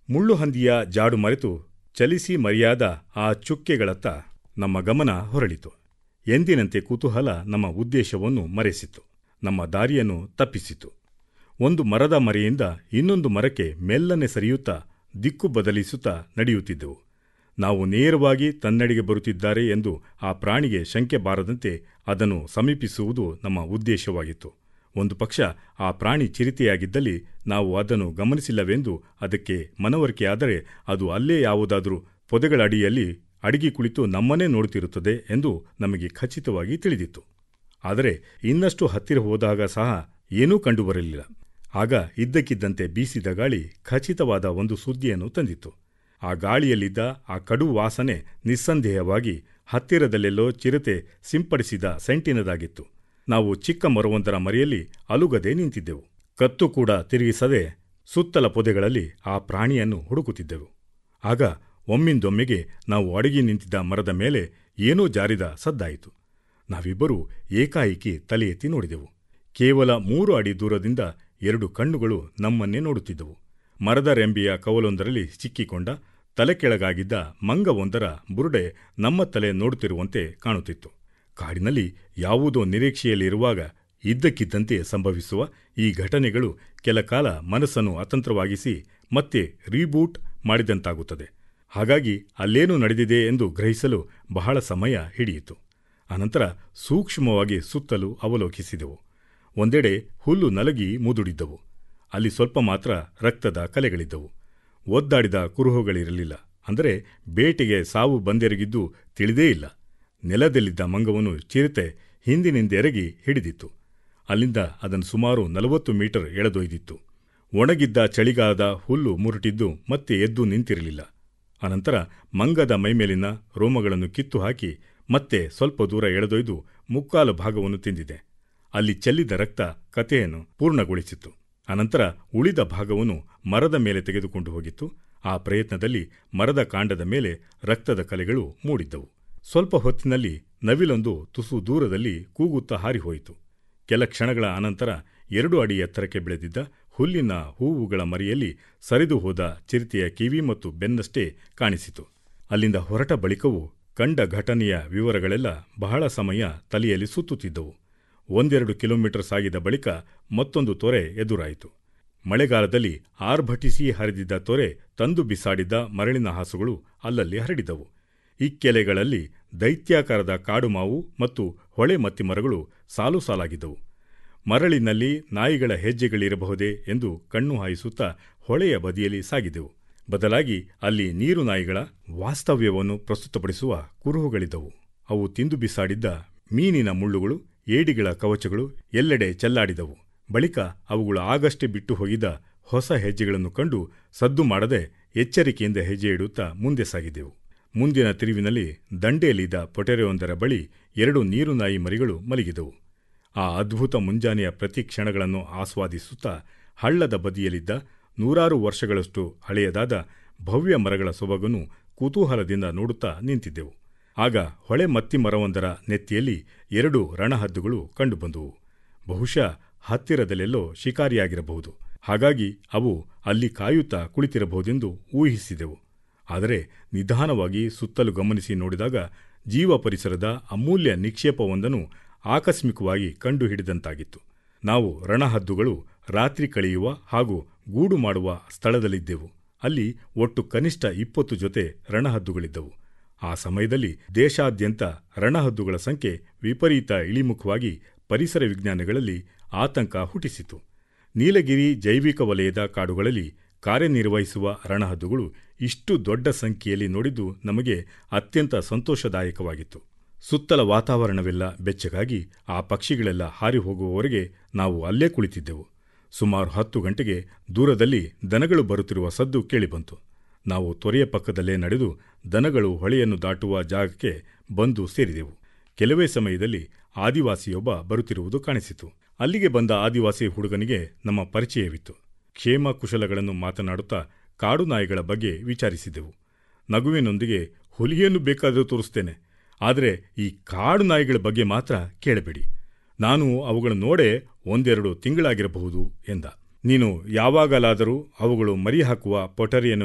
ಮುಳ್ಳುಹಂದಿಯ ಜಾಡು ಮರೆತು ಚಲಿಸಿ ಮರೆಯಾದ ಆ ಚುಕ್ಕೆಗಳತ್ತ ನಮ್ಮ ಗಮನ ಹೊರಳಿತು ಎಂದಿನಂತೆ ಕುತೂಹಲ ನಮ್ಮ ಉದ್ದೇಶವನ್ನು ಮರೆಸಿತು ನಮ್ಮ ದಾರಿಯನ್ನು ತಪ್ಪಿಸಿತು ಒಂದು ಮರದ ಮರೆಯಿಂದ ಇನ್ನೊಂದು ಮರಕ್ಕೆ ಮೆಲ್ಲನೆ ಸರಿಯುತ್ತಾ ದಿಕ್ಕು ಬದಲಿಸುತ್ತಾ ನಡೆಯುತ್ತಿದ್ದೆವು ನಾವು ನೇರವಾಗಿ ತನ್ನಡೆಗೆ ಬರುತ್ತಿದ್ದಾರೆ ಎಂದು ಆ ಪ್ರಾಣಿಗೆ ಶಂಕೆ ಬಾರದಂತೆ ಅದನ್ನು ಸಮೀಪಿಸುವುದು ನಮ್ಮ ಉದ್ದೇಶವಾಗಿತ್ತು ಒಂದು ಪಕ್ಷ ಆ ಪ್ರಾಣಿ ಚಿರತೆಯಾಗಿದ್ದಲ್ಲಿ ನಾವು ಅದನ್ನು ಗಮನಿಸಿಲ್ಲವೆಂದು ಅದಕ್ಕೆ ಮನವರಿಕೆಯಾದರೆ ಅದು ಅಲ್ಲೇ ಯಾವುದಾದರೂ ಪೊದೆಗಳ ಅಡಿಯಲ್ಲಿ ಅಡಿಗೆ ಕುಳಿತು ನಮ್ಮನ್ನೇ ನೋಡುತ್ತಿರುತ್ತದೆ ಎಂದು ನಮಗೆ ಖಚಿತವಾಗಿ ತಿಳಿದಿತ್ತು ಆದರೆ ಇನ್ನಷ್ಟು ಹತ್ತಿರ ಹೋದಾಗ ಸಹ ಏನೂ ಕಂಡುಬರಲಿಲ್ಲ ಆಗ ಇದ್ದಕ್ಕಿದ್ದಂತೆ ಬೀಸಿದ ಗಾಳಿ ಖಚಿತವಾದ ಒಂದು ಸುದ್ದಿಯನ್ನು ತಂದಿತ್ತು ಆ ಗಾಳಿಯಲ್ಲಿದ್ದ ಆ ಕಡು ವಾಸನೆ ನಿಸ್ಸಂದೇಹವಾಗಿ ಹತ್ತಿರದಲ್ಲೆಲ್ಲೋ ಚಿರತೆ ಸಿಂಪಡಿಸಿದ ಸೆಂಟಿನದಾಗಿತ್ತು ನಾವು ಚಿಕ್ಕ ಮರವೊಂದರ ಮರೆಯಲ್ಲಿ ಅಲುಗದೆ ನಿಂತಿದ್ದೆವು ಕತ್ತು ಕೂಡ ತಿರುಗಿಸದೆ ಸುತ್ತಲ ಪೊದೆಗಳಲ್ಲಿ ಆ ಪ್ರಾಣಿಯನ್ನು ಹುಡುಕುತ್ತಿದ್ದೆವು ಆಗ ಒಮ್ಮಿಂದೊಮ್ಮೆಗೆ ನಾವು ಅಡಗಿ ನಿಂತಿದ್ದ ಮರದ ಮೇಲೆ ಏನೋ ಜಾರಿದ ಸದ್ದಾಯಿತು ನಾವಿಬ್ಬರೂ ಏಕಾಏಕಿ ತಲೆ ಎತ್ತಿ ನೋಡಿದೆವು ಕೇವಲ ಮೂರು ಅಡಿ ದೂರದಿಂದ ಎರಡು ಕಣ್ಣುಗಳು ನಮ್ಮನ್ನೇ ನೋಡುತ್ತಿದ್ದವು ಮರದ ರೆಂಬೆಯ ಕವಲೊಂದರಲ್ಲಿ ಸಿಕ್ಕಿಕೊಂಡ ತಲೆ ಕೆಳಗಾಗಿದ್ದ ಮಂಗವೊಂದರ ಬುರುಡೆ ನಮ್ಮ ತಲೆ ನೋಡುತ್ತಿರುವಂತೆ ಕಾಣುತ್ತಿತ್ತು ಕಾಡಿನಲ್ಲಿ ಯಾವುದೋ ನಿರೀಕ್ಷೆಯಲ್ಲಿರುವಾಗ ಇದ್ದಕ್ಕಿದ್ದಂತೆ ಸಂಭವಿಸುವ ಈ ಘಟನೆಗಳು ಕೆಲ ಕಾಲ ಮನಸ್ಸನ್ನು ಅತಂತ್ರವಾಗಿಸಿ ಮತ್ತೆ ರೀಬೂಟ್ ಮಾಡಿದಂತಾಗುತ್ತದೆ ಹಾಗಾಗಿ ಅಲ್ಲೇನು ನಡೆದಿದೆ ಎಂದು ಗ್ರಹಿಸಲು ಬಹಳ ಸಮಯ ಹಿಡಿಯಿತು ಅನಂತರ ಸೂಕ್ಷ್ಮವಾಗಿ ಸುತ್ತಲೂ ಅವಲೋಕಿಸಿದೆವು ಒಂದೆಡೆ ಹುಲ್ಲು ನಲಗಿ ಮುದುಡಿದ್ದವು ಅಲ್ಲಿ ಸ್ವಲ್ಪ ಮಾತ್ರ ರಕ್ತದ ಕಲೆಗಳಿದ್ದವು ಒದ್ದಾಡಿದ ಕುರುಹುಗಳಿರಲಿಲ್ಲ ಅಂದರೆ ಬೇಟೆಗೆ ಸಾವು ಬಂದೆರಗಿದ್ದು ತಿಳಿದೇ ಇಲ್ಲ ನೆಲದಲ್ಲಿದ್ದ ಮಂಗವನ್ನು ಚಿರತೆ ಹಿಂದಿನಿಂದೆರಗಿ ಹಿಡಿದಿತ್ತು ಅಲ್ಲಿಂದ ಅದನ್ನು ಸುಮಾರು ನಲವತ್ತು ಮೀಟರ್ ಎಳೆದೊಯ್ದಿತ್ತು ಒಣಗಿದ್ದ ಚಳಿಗಾಲದ ಹುಲ್ಲು ಮುರುಟಿದ್ದು ಮತ್ತೆ ಎದ್ದು ನಿಂತಿರಲಿಲ್ಲ ಅನಂತರ ಮಂಗದ ಮೈಮೇಲಿನ ರೋಮಗಳನ್ನು ಕಿತ್ತು ಹಾಕಿ ಮತ್ತೆ ಸ್ವಲ್ಪ ದೂರ ಎಳೆದೊಯ್ದು ಮುಕ್ಕಾಲು ಭಾಗವನ್ನು ತಿಂದಿದೆ ಅಲ್ಲಿ ಚೆಲ್ಲಿದ ರಕ್ತ ಕಥೆಯನ್ನು ಪೂರ್ಣಗೊಳಿಸಿತು ಅನಂತರ ಉಳಿದ ಭಾಗವನ್ನು ಮರದ ಮೇಲೆ ತೆಗೆದುಕೊಂಡು ಹೋಗಿತ್ತು ಆ ಪ್ರಯತ್ನದಲ್ಲಿ ಮರದ ಕಾಂಡದ ಮೇಲೆ ರಕ್ತದ ಕಲೆಗಳು ಮೂಡಿದ್ದವು ಸ್ವಲ್ಪ ಹೊತ್ತಿನಲ್ಲಿ ನವಿಲೊಂದು ತುಸು ದೂರದಲ್ಲಿ ಕೂಗುತ್ತಾ ಹಾರಿಹೋಯಿತು ಕೆಲ ಕ್ಷಣಗಳ ಅನಂತರ ಎರಡು ಅಡಿ ಎತ್ತರಕ್ಕೆ ಬೆಳೆದಿದ್ದ ಹುಲ್ಲಿನ ಹೂವುಗಳ ಮರಿಯಲ್ಲಿ ಸರಿದು ಹೋದ ಚಿರತೆಯ ಕಿವಿ ಮತ್ತು ಬೆನ್ನಷ್ಟೇ ಕಾಣಿಸಿತು ಅಲ್ಲಿಂದ ಹೊರಟ ಬಳಿಕವೂ ಕಂಡ ಘಟನೆಯ ವಿವರಗಳೆಲ್ಲ ಬಹಳ ಸಮಯ ತಲೆಯಲ್ಲಿ ಸುತ್ತುತ್ತಿದ್ದವು ಒಂದೆರಡು ಕಿಲೋಮೀಟರ್ ಸಾಗಿದ ಬಳಿಕ ಮತ್ತೊಂದು ತೊರೆ ಎದುರಾಯಿತು ಮಳೆಗಾಲದಲ್ಲಿ ಆರ್ಭಟಿಸಿ ಹರಿದಿದ್ದ ತೊರೆ ತಂದು ಬಿಸಾಡಿದ್ದ ಮರಳಿನ ಹಾಸುಗಳು ಅಲ್ಲಲ್ಲಿ ಹರಡಿದವು ಇಕ್ಕೆಲೆಗಳಲ್ಲಿ ದೈತ್ಯಾಕಾರದ ಕಾಡು ಮಾವು ಮತ್ತು ಹೊಳೆ ಮತ್ತಿಮರಗಳು ಸಾಲು ಸಾಲಾಗಿದ್ದವು ಮರಳಿನಲ್ಲಿ ನಾಯಿಗಳ ಹೆಜ್ಜೆಗಳಿರಬಹುದೇ ಎಂದು ಕಣ್ಣು ಹಾಯಿಸುತ್ತಾ ಹೊಳೆಯ ಬದಿಯಲ್ಲಿ ಸಾಗಿದೆವು ಬದಲಾಗಿ ಅಲ್ಲಿ ನೀರು ನಾಯಿಗಳ ವಾಸ್ತವ್ಯವನ್ನು ಪ್ರಸ್ತುತಪಡಿಸುವ ಕುರುಹುಗಳಿದ್ದವು ಅವು ತಿಂದು ಬಿಸಾಡಿದ್ದ ಮೀನಿನ ಮುಳ್ಳುಗಳು ಏಡಿಗಳ ಕವಚಗಳು ಎಲ್ಲೆಡೆ ಚೆಲ್ಲಾಡಿದವು ಬಳಿಕ ಅವುಗಳು ಆಗಷ್ಟೇ ಬಿಟ್ಟು ಹೋಗಿದ್ದ ಹೊಸ ಹೆಜ್ಜೆಗಳನ್ನು ಕಂಡು ಸದ್ದು ಮಾಡದೆ ಎಚ್ಚರಿಕೆಯಿಂದ ಹೆಜ್ಜೆ ಇಡುತ್ತಾ ಮುಂದೆ ಸಾಗಿದೆವು ಮುಂದಿನ ತಿರುವಿನಲ್ಲಿ ದಂಡೆಯಲ್ಲಿದ್ದ ಪೊಟೆರೆಯೊಂದರ ಬಳಿ ಎರಡು ನೀರು ನಾಯಿ ಮರಿಗಳು ಮಲಗಿದವು ಆ ಅದ್ಭುತ ಮುಂಜಾನೆಯ ಪ್ರತಿ ಕ್ಷಣಗಳನ್ನು ಆಸ್ವಾದಿಸುತ್ತಾ ಹಳ್ಳದ ಬದಿಯಲ್ಲಿದ್ದ ನೂರಾರು ವರ್ಷಗಳಷ್ಟು ಹಳೆಯದಾದ ಭವ್ಯ ಮರಗಳ ಸೊಬಗನ್ನು ಕುತೂಹಲದಿಂದ ನೋಡುತ್ತಾ ನಿಂತಿದ್ದೆವು ಆಗ ಹೊಳೆ ಮತ್ತಿ ಮರವೊಂದರ ನೆತ್ತಿಯಲ್ಲಿ ಎರಡು ರಣಹದ್ದುಗಳು ಕಂಡುಬಂದುವು ಬಹುಶಃ ಹತ್ತಿರದಲ್ಲೆಲ್ಲೋ ಶಿಕಾರಿಯಾಗಿರಬಹುದು ಹಾಗಾಗಿ ಅವು ಅಲ್ಲಿ ಕಾಯುತ್ತಾ ಕುಳಿತಿರಬಹುದೆಂದು ಊಹಿಸಿದೆವು ಆದರೆ ನಿಧಾನವಾಗಿ ಸುತ್ತಲೂ ಗಮನಿಸಿ ನೋಡಿದಾಗ ಜೀವ ಪರಿಸರದ ಅಮೂಲ್ಯ ನಿಕ್ಷೇಪವೊಂದನ್ನು ಆಕಸ್ಮಿಕವಾಗಿ ಕಂಡುಹಿಡಿದಂತಾಗಿತ್ತು ನಾವು ರಣಹದ್ದುಗಳು ರಾತ್ರಿ ಕಳೆಯುವ ಹಾಗೂ ಗೂಡು ಮಾಡುವ ಸ್ಥಳದಲ್ಲಿದ್ದೆವು ಅಲ್ಲಿ ಒಟ್ಟು ಕನಿಷ್ಠ ಇಪ್ಪತ್ತು ಜೊತೆ ರಣಹದ್ದುಗಳಿದ್ದವು ಆ ಸಮಯದಲ್ಲಿ ದೇಶಾದ್ಯಂತ ರಣಹದ್ದುಗಳ ಸಂಖ್ಯೆ ವಿಪರೀತ ಇಳಿಮುಖವಾಗಿ ಪರಿಸರ ವಿಜ್ಞಾನಿಗಳಲ್ಲಿ ಆತಂಕ ಹುಟ್ಟಿಸಿತು ನೀಲಗಿರಿ ಜೈವಿಕ ವಲಯದ ಕಾಡುಗಳಲ್ಲಿ ಕಾರ್ಯನಿರ್ವಹಿಸುವ ರಣಹದ್ದುಗಳು ಇಷ್ಟು ದೊಡ್ಡ ಸಂಖ್ಯೆಯಲ್ಲಿ ನೋಡಿದ್ದು ನಮಗೆ ಅತ್ಯಂತ ಸಂತೋಷದಾಯಕವಾಗಿತ್ತು ಸುತ್ತಲ ವಾತಾವರಣವೆಲ್ಲ ಬೆಚ್ಚಗಾಗಿ ಆ ಪಕ್ಷಿಗಳೆಲ್ಲ ಹಾರಿ ಹೋಗುವವರೆಗೆ ನಾವು ಅಲ್ಲೇ ಕುಳಿತಿದ್ದೆವು ಸುಮಾರು ಹತ್ತು ಗಂಟೆಗೆ ದೂರದಲ್ಲಿ ದನಗಳು ಬರುತ್ತಿರುವ ಸದ್ದು ಕೇಳಿಬಂತು ನಾವು ತೊರೆಯ ಪಕ್ಕದಲ್ಲೇ ನಡೆದು ದನಗಳು ಹೊಳೆಯನ್ನು ದಾಟುವ ಜಾಗಕ್ಕೆ ಬಂದು ಸೇರಿದೆವು ಕೆಲವೇ ಸಮಯದಲ್ಲಿ ಆದಿವಾಸಿಯೊಬ್ಬ ಬರುತ್ತಿರುವುದು ಕಾಣಿಸಿತು ಅಲ್ಲಿಗೆ ಬಂದ ಆದಿವಾಸಿ ಹುಡುಗನಿಗೆ ನಮ್ಮ ಪರಿಚಯವಿತ್ತು ಕ್ಷೇಮ ಕುಶಲಗಳನ್ನು ಮಾತನಾಡುತ್ತಾ ಕಾಡು ನಾಯಿಗಳ ಬಗ್ಗೆ ವಿಚಾರಿಸಿದೆವು ನಗುವಿನೊಂದಿಗೆ ಹುಲಿಯನ್ನು ಬೇಕಾದರೂ ತೋರಿಸ್ತೇನೆ ಆದರೆ ಈ ಕಾಡು ನಾಯಿಗಳ ಬಗ್ಗೆ ಮಾತ್ರ ಕೇಳಬೇಡಿ ನಾನು ಅವುಗಳನ್ನು ನೋಡೇ ಒಂದೆರಡು ತಿಂಗಳಾಗಿರಬಹುದು ಎಂದ ನೀನು ಯಾವಾಗಲಾದರೂ ಅವುಗಳು ಮರಿ ಹಾಕುವ ಪೊಟರಿಯನ್ನು